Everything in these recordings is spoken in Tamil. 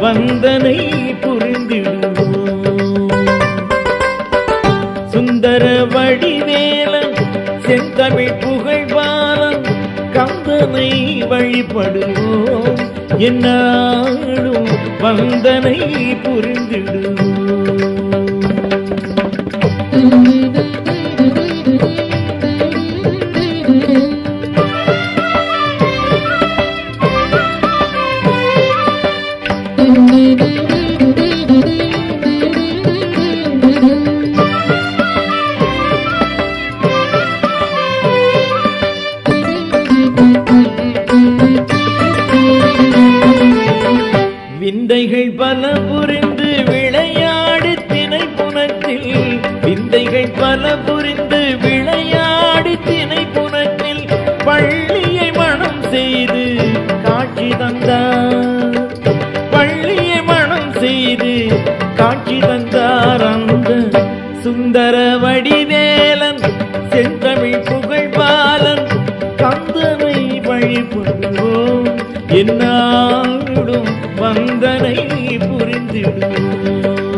வந்தனை புரிந்திடுவோம் சுந்தர வடிவேலன் செந்தமிழ் புகழ்பாலன் கந்தனை வழிபடுவோம் என்னாலும் வந்தனை புரிந்திடுவோம் விந்தைகள் பல புரிந்து விளையாடி திணை புனத்தில் விந்தைகள் பல புரிந்து விளையாடி திணை புனத்தில் பள்ளியை மனம் செய்து காட்சி தந்தார் பள்ளியை மனம் செய்து காட்சி தந்தார் அந்த சுந்தர வடிவேலன் செந்தமிழ் புகழ்பாலன் கந்தனை வழிபடுவோம் என்னாடும் வந்தனை புரிந்திடுவோம்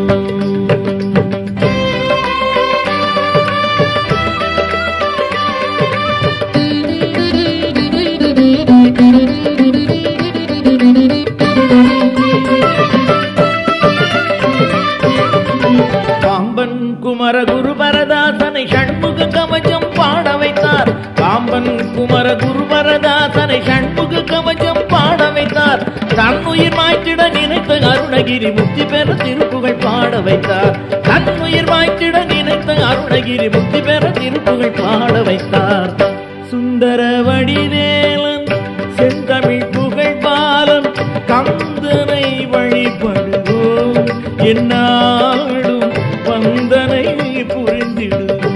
பாம்பன் குமர குரு பரதாசனை ஷண்முக கவச்சம் பாட வைத்தார் பாம்பன் குமர குரு பரதாசனை ஷண்முக கவச்சம் பாட வைத்தார் தன்னுயிர் மாய்த்திட நினைத்த அருணகிரி முக்தி பெற திருப்புகழ் பாட வைத்தார் தன்னுயிர் மாய்த்திட நினைத்த அருணகிரி முக்தி பெற திருப்புகழ் பாட வைத்தார் சுந்தர வடிவேலன் செந்தமிழ் புகழ் பாலன் கந்தனை வழிபடுவோம் என்னாடும் வந்தனை புரிந்திடுவோம்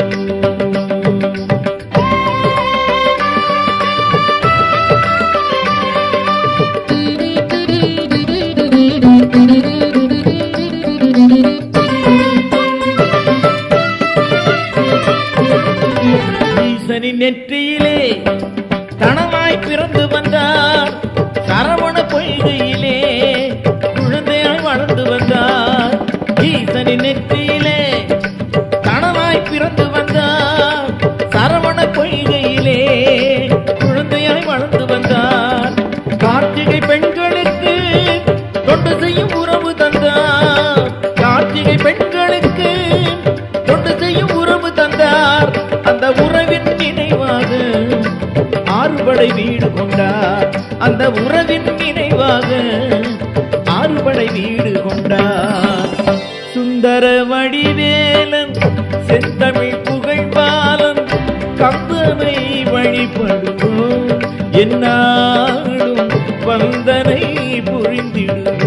ஈசனின் நெற்றியிலே தனமாய் பிறந்து வந்தார் சரவண பொய்கையிலே குழந்தையாய் வளர்ந்து வந்தார் ஈசனின் நெற்றியிலே தனமாய் பிறந்து வந்தார் சரவண பொய்கையிலே குழந்தையாய் வளர்ந்து வந்தார் கார்த்திகை பெண்களுக்கு தொண்டு செய்யும் உறவு தந்தார் கார்த்திகை பெண்களுக்கு தொண்டு செய்யும் உறவு தந்தார் அந்த உறவின் நினைவாக ஆறுபடை வீடு கொண்டார் அந்த உறவின் நினைவாக ஆறுபடை வீடு கொண்டார் சுந்தர வடிவேலன் செந்தமிழ் புகழ்பாலன் கந்தனை வழிபடுவோம் என்னாலும் வந்தனை புரிந்திடுவோம்